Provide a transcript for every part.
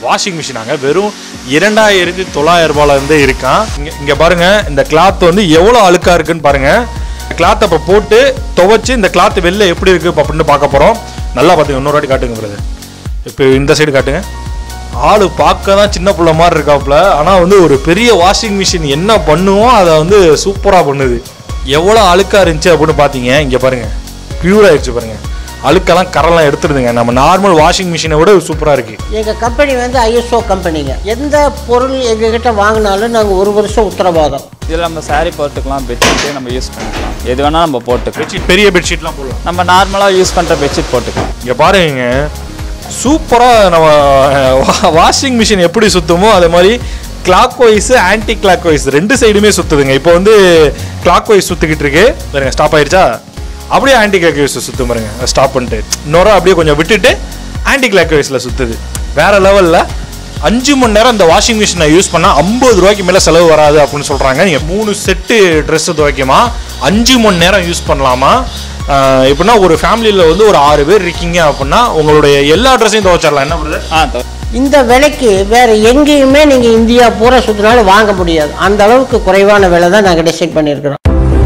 washing மிஷினாங்க வெறும் இரண்டாயிரத்தி தொள்ளாயிரம் ரூபாயில இருந்தே இருக்கான் இங்க இங்க பாருங்க இந்த கிளாத் வந்து எவ்வளோ அழுக்கா இருக்குன்னு பாருங்க கிளாத் அப்போ போட்டு துவைச்சு இந்த கிளாத் வெளில எப்படி இருக்கு அப்படின்னு பார்க்க போறோம் நல்லா பார்த்துங்க இன்னொரு வாட்டி காட்டுங்க பிரதர் இப்போ இந்த சைடு காட்டுங்க ஆளு பார்க்க தான் சின்ன பிள்ளை மாதிரி இருக்காப்புல ஆனால் வந்து ஒரு பெரிய வாஷிங் மிஷின் என்ன பண்ணுவோம் அதை வந்து சூப்பராக பண்ணுது எவ்வளோ அழுக்கா இருந்துச்சு அப்படின்னு பார்த்தீங்க இங்கே பாருங்க பியூர் ஆயிடுச்சு பாருங்க அழுக்கெல்லாம் கரெல்லாம் எடுத்துருதுங்க நம்ம நார்மல் வாஷிங் மிஷினை விட சூப்பராக இருக்கு எங்கள் கம்பெனி வந்து ஐஎஸ்ஓ கம்பெனிங்க எந்த பொருள் எங்ககிட்ட வாங்கினாலும் நாங்கள் ஒரு வருஷம் உத்தரவாதம் இதில் நம்ம saree போட்டுக்கலாம் பெட்ஷீட்டு நம்ம யூஸ் பண்ணிக்கலாம் எது வேணால் நம்ம போட்டுக்கலாம் பெட்ஷீட் பெரிய பெட்ஷீட்லாம் போடலாம் நம்ம நார்மலாக யூஸ் பண்ணுற பெட்ஷீட் போட்டுக்கலாம் இங்கே பாருங்க சூப்பராக நம்ம வாஷிங் மிஷின் எப்படி சுத்துமோ அதே மாதிரி clockwise anticlockwise ரெண்டு சைடுமே சுத்துதுங்க இப்போ வந்து கிளாக் வைஸ் சுற்றிக்கிட்டு இருக்கு பாருங்க ஸ்டாப் ஆயிடுச்சா அப்படியே ஆன்டி கிளாக் வைஸ் சுற்றும் பாருங்க ஸ்டாப் பண்ணிட்டு இன்னொரு அப்படியே கொஞ்சம் விட்டுட்டு ஆன்டி கிளாக் வைஸில் சுற்றுது வேற லெவலில் அஞ்சு மணி நேரம் இந்த வாஷிங் மிஷினை யூஸ் பண்ணால் ஐம்பது ரூபாய்க்கு மேலே செலவு வராது அப்படின்னு சொல்கிறாங்க நீங்கள் மூணு செட்டு ட்ரெஸ்ஸு துவைக்குமா அஞ்சு மணி நேரம் யூஸ் பண்ணலாமா ஆஹ் எப்படின்னா ஒரு ஃபேமிலியில் வந்து ஒரு ஆறு பேர் இருக்கீங்க அப்படின்னா உங்களுடைய எல்லா ட்ரெஸ்ஸையும் துவைச்சிடலாம் என்ன பண்ணுறது ஆ தோ- இந்த விலைக்கு வேற எங்கேயுமே நீங்கள் இந்தியா பூரா சுற்றினாலும் வாங்க முடியாது அந்த அளவுக்கு குறைவான விலை தான் நாங்கள் டிசைட் பண்ணியிருக்கிறோம்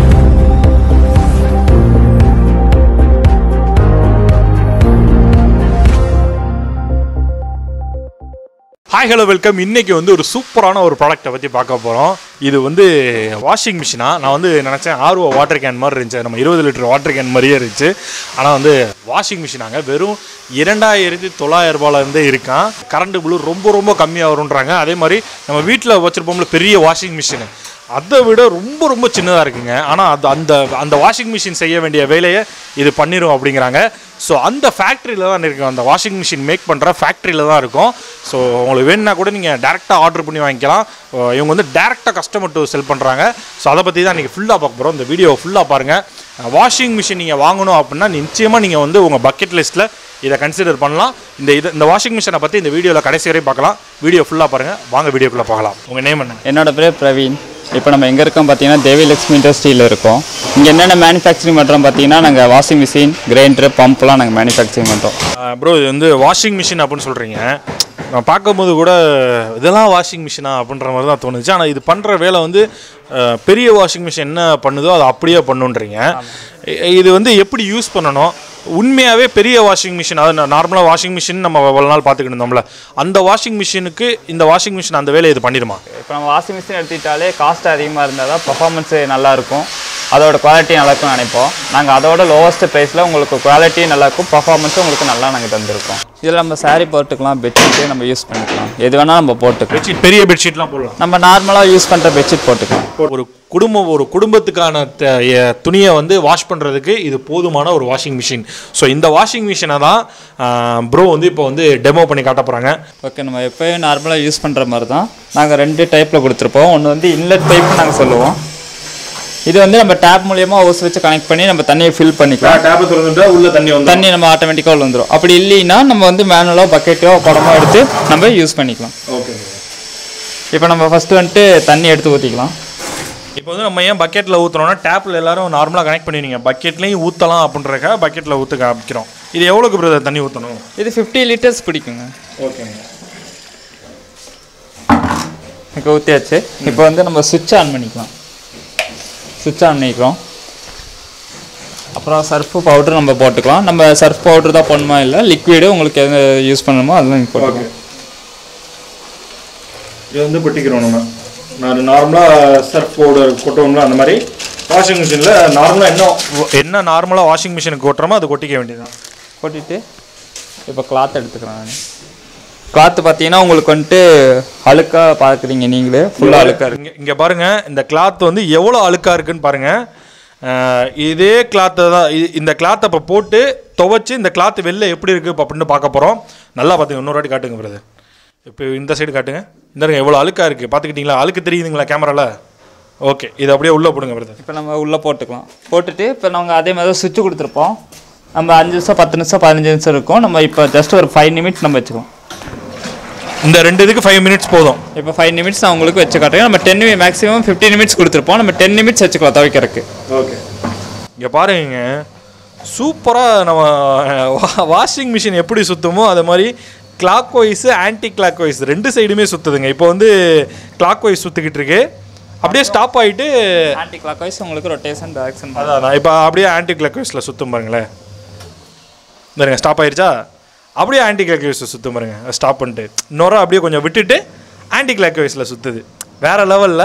ஹாய் ஹலோ வெல்கம் இன்னைக்கு வந்து ஒரு சூப்பரான ஒரு ப்ராடக்ட்டை பற்றி பார்க்க போகிறோம் இது வந்து வாஷிங் மிஷினா நான் வந்து நினச்சேன் ஆர்ஓ வாட்டர் கேன் மாதிரி இருந்துச்சு நம்ம இருபது லிட்டர் வாட்டர் கேன் மாதிரியே இருந்துச்சு ஆனால் வந்து வாஷிங் மிஷினாங்க வெறும் இரண்டாயிரத்தி தொள்ளாயிரம் ரூபாயில இருந்தே இருக்கான் கரண்ட் பில்லு ரொம்ப ரொம்ப கம்மியாக வரும்ன்றாங்க அதே மாதிரி நம்ம வீட்டில் வச்சுருப்போம்ல பெரிய வாஷிங் மிஷினு அதை விட ரொம்ப ரொம்ப சின்னதாக இருக்குங்க ஆனால் அது அந்த அந்த வாஷிங் மிஷின் செய்ய வேண்டிய வேலையை இது பண்ணிடும் அப்படிங்கிறாங்க ஸோ அந்த ஃபேக்ட்ரியில் தான் இருக்கும் அந்த வாஷிங் மிஷின் மேக் பண்ணுற ஃபேக்ட்ரியில் தான் இருக்கும் ஸோ உங்களுக்கு வேணும்னா கூட நீங்கள் டேரெக்டாக ஆர்டர் பண்ணி வாங்கிக்கலாம் அஹ் இவங்க வந்து டேரெக்டாக கஸ்டமர் டு செல் பண்ணுறாங்க ஸோ அதை பற்றி தான் நீங்கள் ஃபுல்லாக பார்க்க போகிறோம் இந்த வீடியோ ஃபுல்லாக பாருங்கள் வாஷிங் மிஷின் நீங்கள் வாங்கணும் அப்படின்னா நிச்சயமாக நீங்கள் வந்து உங்கள் பக்கெட் லிஸ்ட்டில் இதை கன்சிடர் பண்ணலாம் இந்த இது இந்த வாஷிங் மிஷினை பற்றி இந்த வீடியோவில் கடைசி வரையும் பார்க்கலாம் வீடியோ ஃபுல்லாக பாருங்கள் வாங்க வீடியோக்குள்ளே பார்க்கலாம் உங்கள் நேம் என்ன என்னோட பேர் பிரவீன் இப்போ நம்ம எங்கே இருக்கோம் பார்த்தீங்கன்னா தேவி லக்ஷ்மி இண்டஸ்ட்ரியில் இருக்கோம் இங்கே என்னென்ன மேனுஃபேக்சரிங் பண்ணுறோம் பார்த்தீங்கன்னா நாங்கள் வாஷிங் மிஷின் கிரைண்டர் பம்ப்லாம் நாங்கள் மேனுஃபேக்சரிங் பண்ணுறோம் ப்ரோ இது வந்து வாஷிங் மிஷின் அப்படின்னு சொல்கிறீங்க நான் பார்க்கும்போது கூட இதெல்லாம் வாஷிங் மிஷினா அப்படின்ற மாதிரி தான் தோணுச்சு ஆனால் இது பண்ணுற வேலை வந்து அஹ், பெரிய வாஷிங் மிஷின் என்ன பண்ணுதோ அதை அப்படியே பண்ணுன்றீங்க இ- இது வந்து எப்படி யூஸ் பண்ணணும் உண்மையாகவே பெரிய வாஷிங் மிஷின் அதாவது நார்மலாக வாஷிங் மிஷின் நம்ம இவ்வளோ நாள் பார்த்துக்கிட்டு இருந்தோம்ல அந்த வாஷிங் மிஷினுக்கு இந்த வாஷிங் மிஷின் அந்த வேலையை இது பண்ணிடுமா இப்போ நம்ம வாஷிங் மிஷின் எடுத்துக்கிட்டாலே காஸ்ட் அதிகமாக இருந்தால் தான் பர்ஃபார்மன்ஸு நல்லாயிருக்கும் அதோட குவாலிட்டி நல்லா இருக்கும்னு நினைப்போம் நாங்கள் அதோட லோவஸ்ட் ப்ரைஸில் உங்களுக்கு குவாலிட்டி நல்லாயிருக்கும் பர்ஃபார்மன்ஸும் உங்களுக்கு நல்லா நாங்கள் தந்திருக்கோம் இதில் நம்ம saree போட்டுக்கலாம் பெட்ஷீட்டு நம்ம யூஸ் பண்ணிக்கலாம் எது வேணால் நம்ம போட்டுக்கலாம் பெட்ஷீட் பெரிய பெட்ஷீட்லாம் போடலாம் நம்ம நார்மலாக யூஸ் பண்ணுற பெட்ஷீட் போட்டுக்கலாம் ஒரு குடும்பம் ஒரு குடும்பத்துக்கான த- எ- துணியை வந்து வாஷ் பண்ணுறதுக்கு இது போதுமான ஒரு வாஷிங் மிஷின் ஸோ இந்த வாஷிங் மிஷினை தான் ப்ரோ வந்து இப்போ வந்து டெமோ பண்ணி காட்ட போகிறாங்க ஓகே நம்ம எப்போயும் நார்மலாக யூஸ் பண்ணுற மாதிரி தான் நாங்கள் ரெண்டு டைப்பில் கொடுத்துருப்போம் ஒன்று வந்து இன்லெட் டைப் நாங்கள் சொல்லுவோம் இது வந்து நம்ம டேப் மூலியமா ஹோஸ் வச்சு கனெக்ட் பண்ணி நம்ம தண்ணியை ஃபில் பண்ணிக்கலாம் டேப் திறந்துட்டா உள்ள தண்ணி வந்து தண்ணி நம்ம ஆட்டோமேட்டிக்காக உள்ள வந்துடும் அப்படி இல்லைன்னா நம்ம வந்து மேனுவலாக பக்கெட்டோ குடமோ எடுத்து நம்ம யூஸ் பண்ணிக்கலாம் ஓகே இப்போ நம்ம ஃபஸ்ட்டு வந்துட்டு தண்ணி எடுத்து ஊற்றிக்கலாம் இப்போ வந்து நம்ம ஏன் பக்கெட்டில் ஊற்றுறோம்னா டேப்பில் எல்லாரும் நார்மலாக கனெக்ட் பண்ணிடுங்க பக்கெட்லேயும் ஊற்றலாம் அப்படின்றக்க பக்கெட்டில் ஊற்று காமிக்கிறோம் இது எவ்வளோக்கு பிரதர் தண்ணி ஊற்றணும் இது ஃபிஃப்டி லிட்டர்ஸ் பிடிக்குங்க ஓகேங்க இப்போ ஊற்றியாச்சு இப்போ வந்து நம்ம சுவிட்ச் ஆன் பண்ணிக்கலாம் சுவிட்ச் ஆன் பண்ணிக்கிறோம் அப்புறம் சர்ஃப் பவுடர் நம்ம போட்டுக்கலாம் நம்ம சர்ஃப் பவுடர் தான் பண்ணணுமா இல்லை லிக்விடு உங்களுக்கு எது யூஸ் பண்ணணுமோ அதெல்லாம் நீங்கள் போட்டுக்கலாம் இது வந்து கொட்டிக்கிறோம் நம்ம நான் நார்மலாக சர்ஃப் பவுடர் கொட்டுவோம்ல அந்த மாதிரி வாஷிங் மிஷினில் நார்மலாக என்ன என்ன நார்மலாக வாஷிங் மிஷினுக்கு கொட்டுறோமோ அது கொட்டிக்க வேண்டியதுதான் கொட்டிட்டு இப்போ கிளாத் எடுத்துக்கிறேன் நான் கிளாத் பார்த்தீங்கன்னா உங்களுக்கு வந்துட்டு அழுக்காக பார்க்குறீங்க நீங்களே ஃபுல்லாக அழுக்காக இருக்கு இங்க இங்க பாருங்க இந்த கிளாத் வந்து எவ்வளோ அழுக்கா இருக்குன்னு பாருங்க அஹ் இதே கிளாத்தை தான் இ- இந்த கிளாத்தை இப்போ போட்டு துவைச்சு இந்த கிளாத் வெளில எப்படி இருக்கு இப்ப அப்படின்னு பார்க்க போறோம் நல்லா பார்த்துங்க இன்னொரு வாட்டி காட்டுங்க பிரதர் இப்போ இந்த சைடு காட்டுங்க இந்த இருங்க எவ்வளோ அழுக்கா இருக்கு பார்த்துக்கிட்டீங்களா அழுக்கு தெரியுதுங்களா கேமரால ஓகே இது அப்படியே உள்ளே போடுங்க பிரதர் இப்போ நம்ம உள்ளே போட்டுக்கலாம் போட்டுட்டு இப்போ நாங்கள் அதே மாதிரி தான் சுவிட்ச் கொடுத்துருப்போம் நம்ம அஞ்சு நிமிஷம் பத்து நிமிஷம் பதினஞ்சு நிமிஷம் இருக்கும் நம்ம இப்போ ஜஸ்ட் ஒரு ஃபைவ் நிமிட்ஸ் நம்ம வச்சுக்கோம் இந்த ரெண்டு இதுக்கு ஃபைவ் மினிட்ஸ் போதும் இப்போ ஃபைவ் நிமிட்ஸ் நான் உங்களுக்கு வச்சு காட்டுறேன் நம்ம டென் மேக்ஸிமம் ஃபிஃப்டின் நிமிட்ஸ் கொடுத்துருப்போம் நம்ம டென் நிமிட்ஸ் வச்சுக்கலாம் துவைக்கிறதுக்கு ஓகே இங்கே பாருங்க சூப்பராக நம்ம வாஷிங் மிஷின் எப்படி சுற்றுமோ அதே மாதிரி clockwise anticlockwise ரெண்டு சைடுமே சுற்றுதுங்க இப்போ வந்து கிளாக் வைஸ் சுற்றிக்கிட்டு இருக்கு அப்படியே ஸ்டாப் ஆகிட்டு ஆன்டி கிளாக் வைஸ் உங்களுக்கு ரொட்டேஷன் டைரக்ஷன் அதான் இப்போ அப்படியே ஆன்டி கிளாக் வைஸில் சுற்றும் பாருங்களேன் பாருங்க ஸ்டாப் ஆயிடுச்சா அப்படியே ஆன்டி கிளாக் வைஸில் சுற்றும் பாருங்க ஸ்டாப் பண்ணிட்டு நுர அப்படியே கொஞ்சம் விட்டுட்டு ஆன்டி கிளாக் வைஸில் சுற்றுது வேற லெவலில்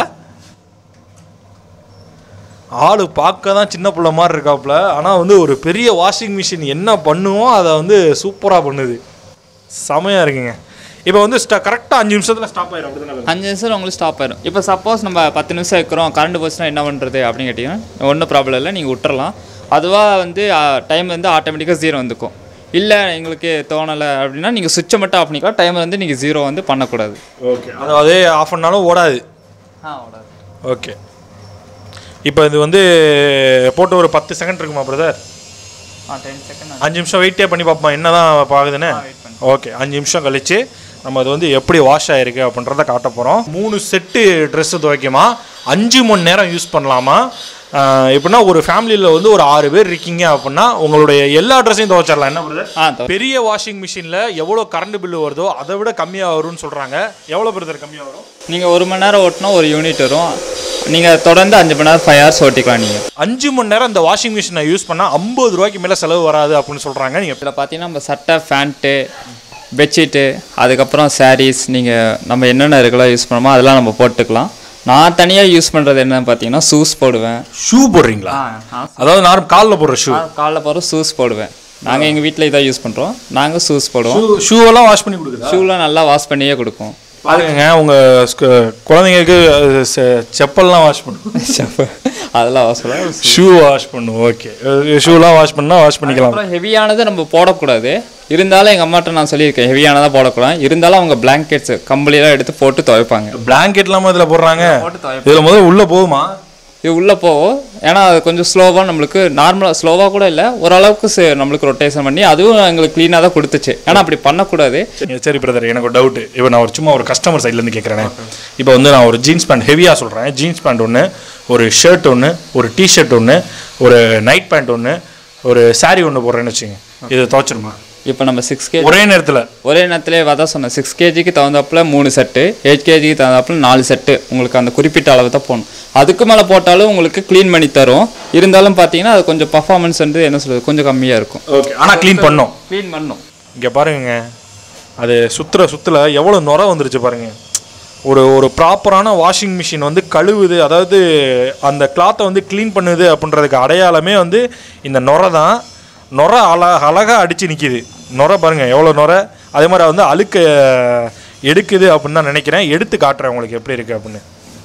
ஆள் பார்க்க தான் சின்ன பிள்ளை மாதிரி இருக்காப்புல ஆனால் வந்து ஒரு பெரிய வாஷிங் மிஷின் என்ன பண்ணுமோ அதை வந்து சூப்பராக பண்ணுது செமையாக இருக்குங்க இப்போ வந்து ஸ்டா கரெக்டாக அஞ்சு நிமிஷத்தில் ஸ்டாப் ஆயிடும் அப்படிதானே அஞ்சு நிமிஷம் உங்களுக்கு ஸ்டாப் ஆயிரும் இப்போ சப்போஸ் நம்ம பத்து நிமிஷம் வைக்கிறோம் கரண்ட் போச்சுன்னா என்ன பண்ணுறது அப்படின்னு கேட்டிங்கன்னா ஒன்றும் ப்ராப்ளம் இல்லை நீங்கள் விட்டுறலாம் அதுவாக வந்து டைம் வந்து ஆட்டோமேட்டிக்காக ஜீரோ வந்துக்கும் இல்லை எங்களுக்கு தோணலை அப்படின்னா நீங்கள் சுவிட்சை மட்டும் ஆஃப் பண்ணிக்கலாம் டைம் வந்து நீங்கள் ஜீரோ வந்து பண்ணக்கூடாது ஓகே அது அதே ஆஃப் பண்ணாலும் ஓடாது ஆ ஓடாது ஓகே இப்போ இது வந்து போட்டு ஒரு பத்து செகண்ட் இருக்குமா பிரதர் ஆ டென் செகண்ட் அஞ்சு நிமிஷம் வெயிட்டே பண்ணி பார்ப்போம் என்ன தான் பாகுதுன்னு ஓகே அஞ்சு நிமிஷம் கழிச்சு நம்ம அது வந்து எப்படி வாஷ் ஆயிருக்கு அப்படின்றத காட்ட போகிறோம் மூணு செட்டு ட்ரெஸ்ஸு துவைக்குமா அஞ்சு மணி நேரம் யூஸ் பண்ணலாமா ஆஹ் எப்படின்னா ஒரு ஃபேமிலியில் வந்து ஒரு ஆறு பேர் இருக்கீங்க அப்படின்னா உங்களுடைய எல்லா ட்ரெஸ்ஸையும் துவைச்சிடலாம் என்ன பிரதர் ஆ தோ பெரிய வாஷிங் மிஷினில் எவ்வளோ கரண்ட் பில்லு வருதோ அதை விட கம்மியாக வரும்னு சொல்கிறாங்க எவ்வளோ பிரதர் கம்மியாக வரும் நீங்கள் ஒரு மணி நேரம் ஓட்டினா ஒரு யூனிட் வரும் நீங்கள் தொடர்ந்து அஞ்சு மணி நேரம் ஃபைவ் ஹவர்ஸ் ஓட்டிக்கலாம் நீங்கள் அஞ்சு மணி நேரம் இந்த வாஷிங் மிஷினை யூஸ் பண்ணால் ஐம்பது ரூபாய்க்கு மேலே செலவு வராது அப்படின்னு சொல்கிறாங்க நீங்கள் இதில் பார்த்தீங்கன்னா நம்ம சட்டை ஃபேண்ட்டு பெட்ஷீட்டு அதுக்கப்புறம் சாரீஸ் நீங்கள் நம்ம என்னென்ன ரெகுலராக யூஸ் பண்ணோமோ அதெல்லாம் நம்ம போட்டுக்கலாம் நான் தனியாக யூஸ் பண்ணுறது என்னன்னு பார்த்தீங்கன்னா ஷூஸ் போடுவேன் ஷூ போடுறீங்களா அதாவது நார்மல் காலில் போடுற ஷூ காலைல போகிற ஷூஸ் போடுவேன் நாங்கள் எங்கள் வீட்டில் இதான் யூஸ் பண்ணுறோம் நாங்கள் ஷூஸ் போடுவோம் ஷூ ஷூவெல்லாம் வாஷ் பண்ணி கொடுக்குதா ஷூலாம் நல்லா வாஷ் பண்ணியே கொடுப்போம் பாருங்க உங்கள் குழந்தைங்களுக்கு அஹ், செ- செப்பல்லாம் வாஷ் பண்ணும் அதெல்லாம் வாஷ் பண்ணுவோம் ஷூ வாஷ் பண்ணும் ஓகே ஷூலாம் வாஷ் பண்ணால் வாஷ் பண்ணிக்கலாம் அப்புறம் ஹெவியானதை நம்ம போடக்கூடாது இருந்தாலும் எங்கள் அம்மாட்ட நான் சொல்லியிருக்கேன் ஹெவியானதாக போடக்கூடாது இருந்தாலும் அவங்க பிளாங்கெட்ஸ் கம்பளியெல்லாம் எடுத்து போட்டு துவைப்பாங்க பிளாங்கெட் இல்லாமல் இதில் போடுறாங்க போட்டு துவை இதில் முதல்ல உள்ளே போகுமா இது உள்ளே போகும் ஏன்னா அது கொஞ்சம் ஸ்லோவாக நம்மளுக்கு நார்மலாக ஸ்லோவாக கூட இல்லை ஓரளவுக்கு ச- நம்மளுக்கு ரொட்டேஷன் பண்ணி அதுவும் எங்களுக்கு க்ளீனாக தான் கொடுத்துச்சு ஏன்னா அப்படி பண்ணக்கூடாது சரி, சரி பிரதர் எனக்கு ஒரு டவுட்டு இப்போ நான் ஒரு சும்மா ஒரு கஸ்டமர் சைட்லேருந்து கேட்குறேன் இப்போ வந்து நான் ஒரு ஜீன்ஸ் பேண்ட் ஹெவியாக சொல்கிறேன் ஜீன்ஸ் பேண்ட் ஒன்று ஒரு ஷர்ட் ஒன்று ஒரு டிஷர்ட் ஒன்று ஒரு நைட் பேண்ட் ஒன்று ஒரு saree ஒன்று போடுறேன்னு வச்சுங்க இது துவைச்சிருமா இப்போ நம்ம சிக்ஸ் கே ஒரே நேரத்தில் ஒரே நேரத்திலே அதான் சொன்னேன் சிக்ஸ் கேஜிக்கு தகுந்தாப்புல மூணு செட்டு எயிட் கேஜிக்கு தகுந்தாப்புல நாலு செட்டு உங்களுக்கு அந்த குறிப்பிட்ட அளவு தான் போகணும் அதுக்கு மேலே போட்டாலும் உங்களுக்கு க்ளீன் பண்ணி தரும் இருந்தாலும் பார்த்தீங்கன்னா அது கொஞ்சம் பர்ஃபார்மன்ஸ் வந்து என்ன சொல்கிறது கொஞ்சம் கம்மியாக இருக்கும் ஓகே ஆனால் க்ளீன் பண்ணோம் க்ளீன் பண்ணும் இங்கே பாருங்க அது சுற்றுற சுற்றுல எவ்வளோ நுர வந்துருச்சு பாருங்க ஒரு ஒரு ப்ராப்பரான வாஷிங் மிஷின் வந்து கழுவுது அதாவது அந்த கிளாத்தை வந்து க்ளீன் பண்ணுது அப்படின்றதுக்கு அடையாளமே வந்து இந்த நுர தான் நுர அழ அழகாக அடித்து நிற்கிது நுர பாருங்க எவ்வளோ நுர அதே மாதிரி வந்து அழுக்க எடுக்குது அப்படின்னு தான் நினைக்கிறேன் எடுத்து காட்டுறேன் உங்களுக்கு எப்படி இருக்குது அப்படின்னு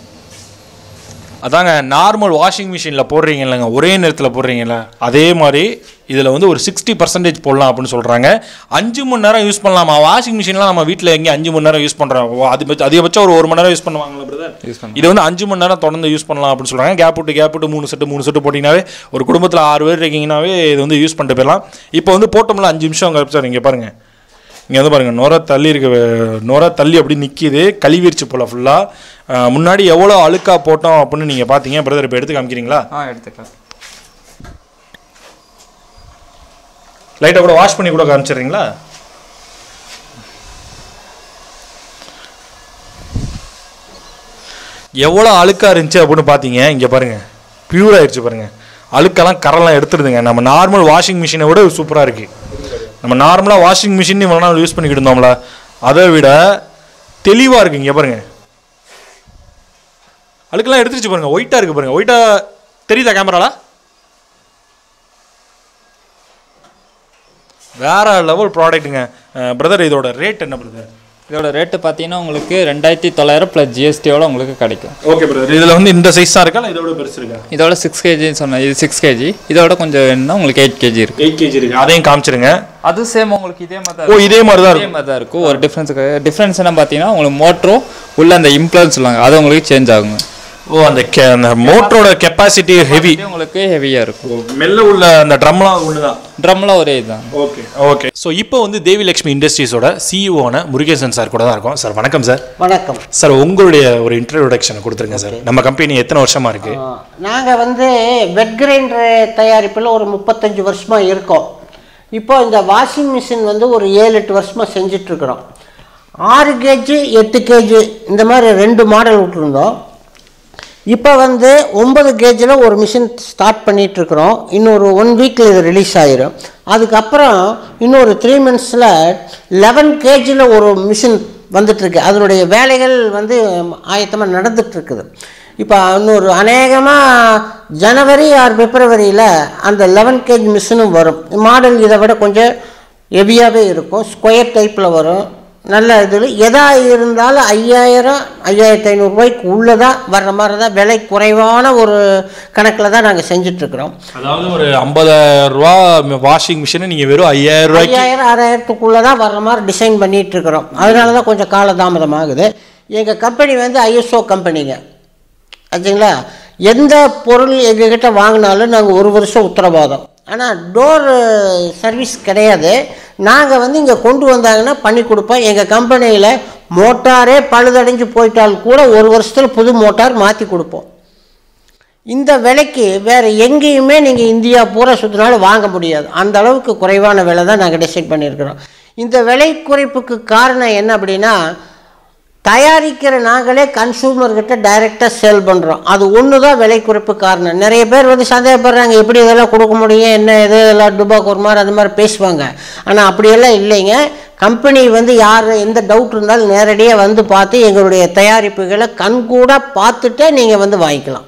அதாங்க நார்மல் வாஷிங் மிஷினில் போடுறீங்க இல்லைங்க ஒரே நேரத்தில் போடுறீங்கல்ல அதே மாதிரி இதில் வந்து ஒரு சிக்ஸ்டி பர்சன்டேஜ் போடலாம் அப்படின்னு சொல்கிறாங்க அஞ்சு மணி நேரம் யூஸ் பண்ணலாமா வாஷிங் மிஷின்லாம் நம்ம வீட்டில் எங்கே அஞ்சு மணி நேரம் யூஸ் பண்ணுறோம் அது பட்ச- அதிகபட்சம் ஒரு ஒரு மணி நேரம் யூஸ் பண்ணுவாங்களா பிரதர் யூஸ் பண்ண இது வந்து அஞ்சு மணி நேரம் தொடர்ந்து யூஸ் பண்ணலாம் அப்படின்னு சொல்கிறாங்க கேப் விட்டு கேப் விட்டு மூணு செட்டு மூணு செட்டு போட்டிங்கனாவே ஒரு குடும்பத்தில் ஆறு பேர் இருக்கீங்கனாவே இது வந்து யூஸ் பண்ணிட்டு போயிடலாம் இப்போ வந்து போட்டோம்ல அஞ்சு நிமிஷம் கழிச்சு இங்கே பாருங்கள் இங்கே வந்து பாருங்கள் நுர தள்ளி இருக்க நுர தள்ளி அப்படி நிற்கிது கழுவிருச்சு போல் ஃபுல்லாக முன்னாடி எவ்வளோ அழுக்கா போட்டோம் அப்படின்னு நீங்கள் பார்த்தீங்க பிரதர் இப்போ எடுத்து காமிக்கிறீங்களா ஆ எடுத்துக்கலாம் லைட்டை கூட வாஷ் பண்ணி கூட காமிச்சிடுறீங்களா எவ்வளோ அழுக்காக இருந்துச்சு அப்படின்னு பார்த்தீங்க இங்கே பாருங்கள் பியூர் ஆயிடுச்சு பாருங்கள் அழுக்கெல்லாம் கரெல்லாம் எடுத்துடுதுங்க நம்ம நார்மல் வாஷிங் மிஷினை விட சூப்பராக இருக்குது நம்ம நார்மலாக வாஷிங் மிஷின் இவ்வளோ நாள் யூஸ் பண்ணிக்கிட்டு இருந்தோம்ல அதை விட தெளிவாக இருக்குது இங்கே பாருங்கள் அழுக்கெல்லாம் எடுத்துருச்சு பாருங்கள் ஒயிட்டாக இருக்குது பாருங்கள் ஒயிட்டாக தெரியுதா கேமரால வேற லெவல் ப்ராடக்ட்டுங்க பிரதர் இதோட ரேட் என்ன பிரதர் இதோட ரேட்டு பார்த்தீங்கன்னா உங்களுக்கு ரெண்டாயிரத்தி தொள்ளாயிரம் ப்ளஸ் ஜிஎஸ்டியோட உங்களுக்கு கிடைக்கும் ஓகே பிரதர் இதில் வந்து இந்த சைஸ் தான் இருக்கா இல்லை இதோட பெருசு இருக்கா இதோட சிக்ஸ் கேஜின்னு சொன்னேன் இது சிக்ஸ் கேஜி இதோட கொஞ்சம் வேணும்னா உங்களுக்கு எயிட் கேஜி இருக்கு எயிட் கேஜி இருக்கு அதையும் காமிச்சிருங்க அது சேம் உங்களுக்கு இதே மாதிரி ஓ தான் இதே மாதிரி தான் இதே இருக்கும் மாதிரி தான் இருக்கும் ஒரு டிஃப்ரென்ஸ் டிஃப்ரென்ஸ் என்ன பார்த்தீங்கன்னா உங்களுக்கு மோட்டரும் உள்ள அந்த இம்ப்ளன்ஸ் சொல்லுவாங்க அது உங்களுக்கு சேஞ்ச் ஆகுங்க ஓ அந்த கெ அந்த மோட்டரோட கெப்பாசிட்டி ஹெவி இது உங்களுக்கு ஹெவியாக இருக்கும் மெல்ல உள்ள அந்த ட்ரம்லாம் ஒன்று தான் ட்ரம்லாம் ஒரே இதுதான் ஓகே ஓகே ஸோ இப்போ வந்து தேவி லட்சுமி இண்டஸ்ட்ரீஸோட சிஇஓன முருகேசன் சார் கூட தான் இருக்கோம் சார் வணக்கம் சார் வணக்கம் சார் உங்களுடைய ஒரு இன்ட்ரடக்ஷன் கொடுத்துருங்க சார் நம்ம கம்பெனி எத்தனை வருஷமா இருக்கு நாங்கள் வந்து வெட் கிரைண்டர் தயாரிப்பில் ஒரு முப்பத்தஞ்சு வருஷமாக இருக்கோம் இப்போ இந்த வாஷிங் மிஷின் வந்து ஒரு ஏழு எட்டு வருஷமாக செஞ்சிட்ருக்குறோம் ஆறு கேஜி எட்டு கேஜி இந்த மாதிரி ரெண்டு மாடல் விட்டுருந்தோம் இப்போ வந்து ஒன்பது கேஜில் ஒரு மிஷின் ஸ்டார்ட் பண்ணிகிட்ருக்குறோம் இன்னொரு ஒன் வீக்கில் இது ரிலீஸ் ஆயிரும் அதுக்கப்புறம் இன்னொரு த்ரீ மந்த்ஸில் லெவன் கேஜியில் ஒரு மிஷின் வந்துட்டுருக்கு அதனுடைய வேலைகள் வந்து ஆயத்தமாக நடந்துட்டுருக்குது இப்போ இன்னொரு அநேகமாக ஜனவரி ஆர் பிப்ரவரியில் அந்த லெவன் கேஜ் மிஷினும் வரும் மாடல் இதை விட கொஞ்சம் ஹெவியாகவே இருக்கும் ஸ்கொயர் டைப்பில் வரும் நல்ல இதில் எதா இருந்தாலும் ஐயாயிரம் ஐயாயிரத்தி ஐநூறுரூவாய்க்கு உள்ளதாக வர்ற மாதிரி தான் விலை குறைவான ஒரு கணக்கில் தான் நாங்கள் செஞ்சிட்ருக்குறோம் அதாவது ஒரு ஐம்பதாயிரம் ரூபா வாஷிங் மிஷினை நீங்கள் வெறும் ஐயாயிரம் ரூபாய்க்கு ஐயாயிரம் ஆறாயிரத்துக்குள்ளே தான் வர்ற மாதிரி டிசைன் பண்ணிகிட்ருக்குறோம் அதனால தான் கொஞ்சம் காலதாமதம் ஆகுது எங்கள் கம்பெனி வந்து ஐஎஸ்ஓ கம்பெனிங்க ஆச்சுங்களா எந்த பொருள் எங்ககிட்ட வாங்கினாலும் நாங்கள் ஒரு வருஷம் உத்தரவாதம் ஆனால் டோர் சர்வீஸ் கிடையாது நாங்கள் வந்து இங்கே கொண்டு வந்தாங்கன்னா பண்ணி கொடுப்போம் எங்கள் கம்பெனியில் மோட்டாரே பழுதடைஞ்சு போயிட்டால் கூட ஒரு வருஷத்தில் புது மோட்டார் மாற்றி கொடுப்போம் இந்த விலைக்கு வேறு எங்கேயுமே நீங்கள் இந்தியா பூரா சுற்றினாலும் வாங்க முடியாது அந்த அளவுக்கு குறைவான விலை தான் நாங்கள் டிசைட் பண்ணியிருக்கிறோம் இந்த விலை குறைப்புக்கு காரணம் என்ன அப்படின்னா தயாரிக்கிற நாங்களே கன்சூமர்கிட்ட டைரெக்டாக சேல் பண்ணுறோம் அது ஒன்று தான் விலை குறைப்பு காரணம் நிறைய பேர் வந்து சந்தேகப்படுறாங்க எப்படி இதெல்லாம் கொடுக்க முடியும் என்ன இது எல்லாம் டுபாக் ஒரு மாதிரி அது மாதிரி பேசுவாங்க ஆனால் அப்படியெல்லாம் இல்லைங்க கம்பெனி வந்து யார் எந்த டவுட் இருந்தாலும் நேரடியாக வந்து பார்த்து எங்களுடைய தயாரிப்புகளை கண்கூட பார்த்துட்டே நீங்கள் வந்து வாங்கிக்கலாம்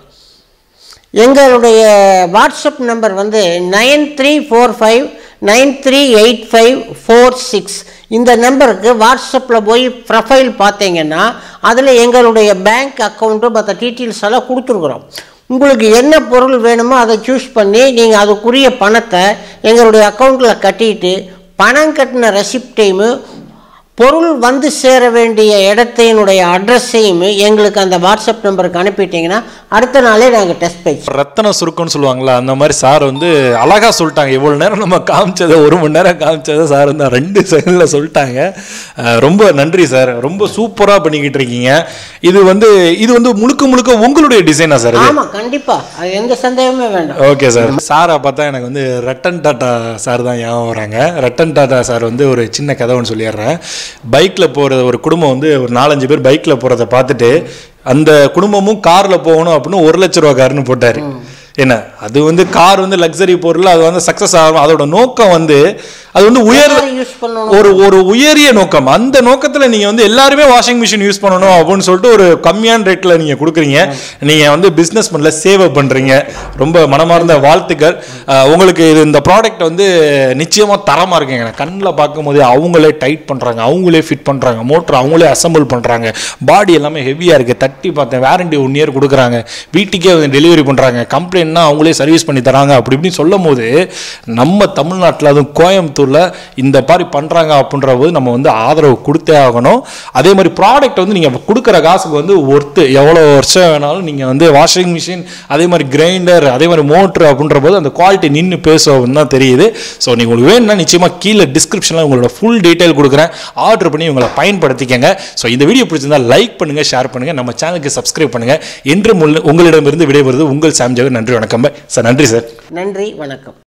எங்களுடைய வாட்ஸ்அப் நம்பர் வந்து nine three four five nine three eight five four six இந்த நம்பருக்கு வாட்ஸ்அப்பில் போய் ப்ரொஃபைல் பார்த்தீங்கன்னா அதில் எங்களுடைய பேங்க் அக்கௌண்ட்டு மற்ற டீட்டெயில்ஸ் எல்லாம் கொடுத்துருக்குறோம் உங்களுக்கு என்ன பொருள் வேணுமோ அதை சூஸ் பண்ணி நீங்கள் அதுக்குரிய பணத்தை எங்களுடைய அக்கௌண்ட்டில் கட்டிட்டு பணம் கட்டின ரெசிப்டையும் பொருள் வந்து சேர வேண்டிய இடத்தினுடைய அட்ரஸையும் எங்களுக்கு அந்த வாட்ஸ்அப் நம்பருக்கு அனுப்பிட்டீங்கன்னா அடுத்த நாளே நாங்கள் டெஸ்ட் பேஜ் ரத்தன சுருக்கம்னு சொல்லுவாங்களா அந்த மாதிரி சார் வந்து அழகா சொல்லிட்டாங்க இவ்வளோ நேரம் நம்ம காமிச்சதை ஒரு மணி நேரம் காமிச்சதை சார் வந்து ரெண்டு செகண்டில் சொல்லிட்டாங்க அஹ் ரொம்ப நன்றி சார் ரொம்ப சூப்பராக பண்ணிக்கிட்டு இருக்கீங்க இது வந்து இது வந்து முழுக்க முழுக்க உங்களுடைய டிசைனா சார் இது ஆமாம் கண்டிப்பாக அது எந்த சந்தேகமே வேண்டாம் ஓகே சார் சாரை பார்த்தா எனக்கு வந்து ரட்டன் டாட்டா சார் தான் ஞாபகம் வராங்க ரட்டன் டாட்டா சார் வந்து ஒரு சின்ன கதை ஒன்று சொல்லிடுறேன் பைக்கில் போகிற ஒரு குடும்பம் வந்து ஒரு நாலஞ்சு பேர் பைக்கில் போகிறத பார்த்துட்டு அந்த குடும்பமும் காரில் போகணும் அப்படின்னு ஒரு லட்ச ரூபா காருன்னு போட்டார் என்ன அது வந்து கார் வந்து லக்ஸரி பொருள் அது வந்து சக்ஸஸ் ஆகும் அதோட நோக்கம் வந்து அது வந்து உயர் யூஸ் பண்ணணும் ஒரு ஒரு உயரிய நோக்கம் அந்த நோக்கத்துல நீங்க வந்து எல்லாருமே வாஷிங் மிஷின் யூஸ் பண்ணணும் அப்படின்னு சொல்லிட்டு ஒரு கம்மியான ரேட்ல நீங்க கொடுக்குறீங்க நீங்க வந்து பிசினஸ் பண்ணல சேவை பண்றீங்க ரொம்ப மனமார்ந்த வாழ்த்துக்கள் அஹ், உங்களுக்கு இது இந்த ப்ராடக்ட் வந்து நிச்சயமா தரமா இருக்குங்க நான் கண்ணில் பார்க்கும்போது அவங்களே டைட் பண்றாங்க அவங்களே ஃபிட் பண்றாங்க மோட்டர் அவங்களே அசம்பிள் பண்றாங்க பாடி எல்லாமே ஹெவியா இருக்கு தட்டி பார்த்தேன் வாரண்டி ஒன் இயர் கொடுக்குறாங்க வீட்டுக்கே வந்து டெலிவரி பண்றாங்க கம்ப்ளைண்ட்னா அவங்களே சர்வீஸ் பண்ணி தராங்க அப்படி இப்படின்னு சொல்லும் போது நம்ம தமிழ்நாட்டில் அதுவும் கோயம்புத்தூர்ல இந்த மாதிரி பண்றாங்க அப்படின்ற போது நம்ம வந்து ஆதரவு கொடுத்தே ஆகணும் அதே மாதிரி ப்ராடக்ட் வந்து நீங்க கொடுக்குற காசுக்கு வந்து ஒர்த்து எவ்வளோ வருஷம் வேணாலும் நீங்க வந்து வாஷிங் மிஷின் அதே மாதிரி கிரைண்டர் அதே மாதிரி மோட்ரு அப்படின்ற போது அந்த குவாலிட்டி நின்று பேசுவோம் தான் தெரியுது ஸோ நீங்கள் உங்களுக்கு வேணும்னா நிச்சயமாக கீழே டிஸ்கிரிப்ஷனில் உங்களோட ஃபுல் டீட்டெயில் கொடுக்குறேன் ஆர்டர் பண்ணி உங்களை பயன்படுத்திக்கங்க ஸோ இந்த வீடியோ பிடிச்சிருந்தா லைக் பண்ணுங்க ஷேர் பண்ணுங்க நம்ம சேனலுக்கு சப்ஸ்கிரைப் பண்ணுங்க என்று உங்களிடமிருந்து விடைபெறுவது உங்கள் சாம் ஜெகன் நன்றி வணக்கம் சார் நன்றி சார் நன்றி வணக்கம்